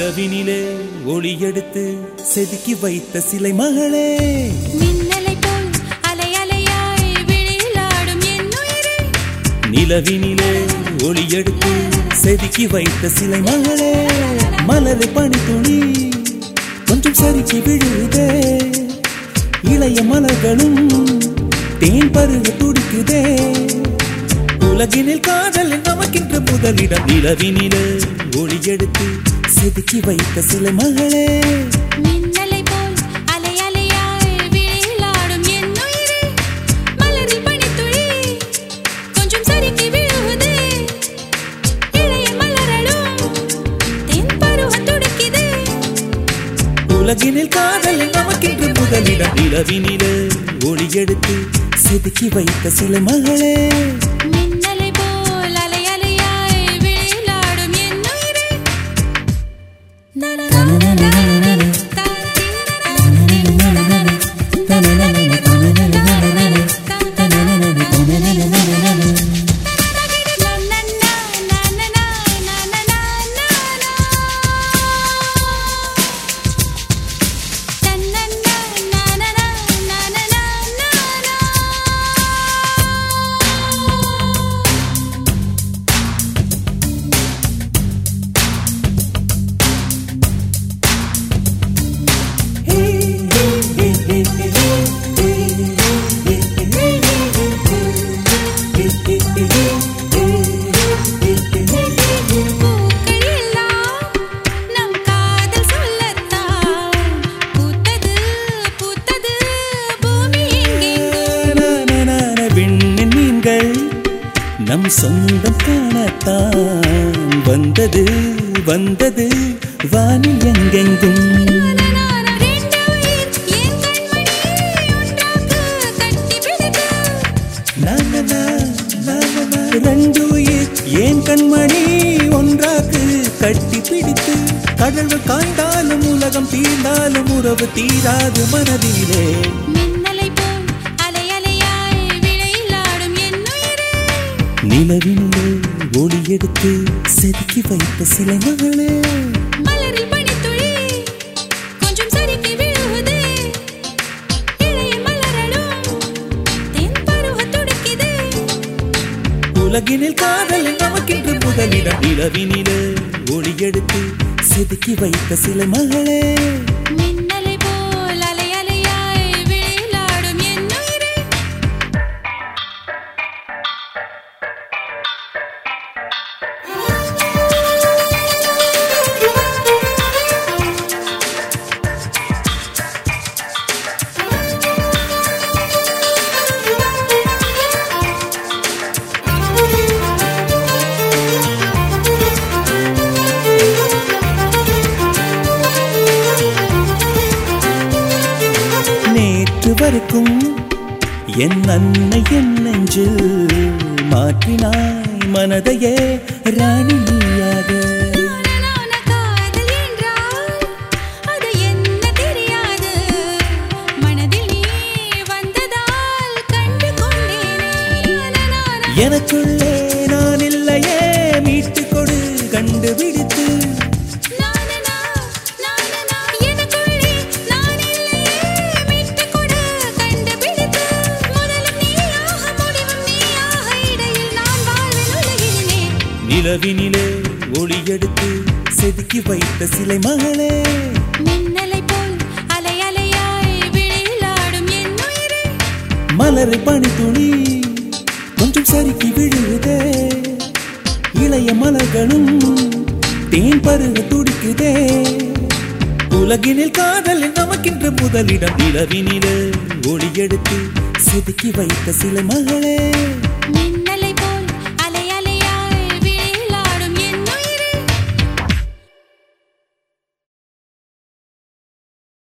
நிலவினிலே ஒளி எடுத்து செதுக்கி வைத்த சிலை மகளே மின்னலை போல் அலை அலையாய் விழிலாடும் என் உயிரே நிலவினிலே ஒளி எடுத்து செதுக்கி வைத்த சிலை மகளே மலரை பனி துளி கொஞ்சம் சறுக்கி விழுதே இளைய மலர்களும் தேன் பருக துடிக்குதே உலகினில் காதல் நமக்கின்ற முதலிடம் நிலவினிலே ஒளி எடுத்து செதுக்கி வைத்த சிலை மகளே மின்னலை போல் அலை அலையாய் விழிலாடும் என் உயிரே மலரில் பனித்துளி கொஞ்சம் சறுக்கி விழுகுதே இளைய மலரலும் தென் பருவம் துடிக்குதே உலகினில் காதல் நமக்கின்ற முதலிடம் நிலவினிலே ஒளி எடுத்து செதுக்கி வைத்த சிலை மகளே மின்னலை போல் அலை அலையாய் விழிலாடும் என் உயிரே பூக்கள் எல்லாம் நம் காதல் சொல்லத்தான் பூத்தது பூத்தது பூமி எங்கெங்கும் விண்ணின் மீன்கள் நம் சொந்தம் காணத்தான் வந்தது வந்தது வானில் எங்கெங்கும் ரெண்டு உயிர் என் கண்மணி ஒன்றாக்கு கட்டி பிடித்து நானனா, நானனா, ரெண்டு உயிர் ஏன் கண்மணி ஒன்றாக்கு கட்டி பிடித்து கடல்கள் காய்ந்தாலும் உலகம் தீர்ந்தாலும் உறவு தீராது மனதிலே மின்னலை போல் அலை அலையாய் விளையாடும் என் உயிரே நிலவினிலே ஒளி எடுத்து செதுக்கி வைத்த சிலை மகளே மலரில் பனித்துளி கொஞ்சம் சறுக்கி விழுகுதே இளைய மலரலும் தென் பருவ துடிக்குதே உலகினில் காதல் நமக்கென்று முதலிடம் நிலவினிலே ஒளி எடுத்து செதுக்கி வைத்த சிலை மகளே மின்னலை போல் அலை அலையாய் விளையாடும் என் உயிரே நேற்று வரைக்கும் என் அன்னை என் நெஞ்சில் மாற்றினாய் மனதையே ராணி நீயாக நானான காதல் என்றால் அது என்ன தெரியாது மனதில் நீ வந்ததால் கண்டு கொண்டேனே நானான எனக்குள்ளே நான் இல்லையே மீட்டு கொடு கண்டுபிடித்து நானனா நானனா எனக்குள்ளே நான் இல்லையே மீட்டுக் கொடு கண்டுபிடித்து முதலும் நீயாக முடிவும் நீயாக இடையில் நான் வாழ்வேன் உலகினிலே நிலவினிலே ஒளி எடுத்து செதுக்கி வைத்த சிலை மகளே மின்னலை போல் அலை அலையாய் விளையாடும் என் உயிரே மலர் பனி துளி கொஞ்சம் சறுக்கி விழுதே இளைய மலர்களும் தேன் பருக துடிக்குதே உலகினில் காதல் நமக்கின்ற முதலிடம் நிலவினிலே ஒளி எடுத்து செதுக்கி வைத்த சிலை மகளே மின்னலை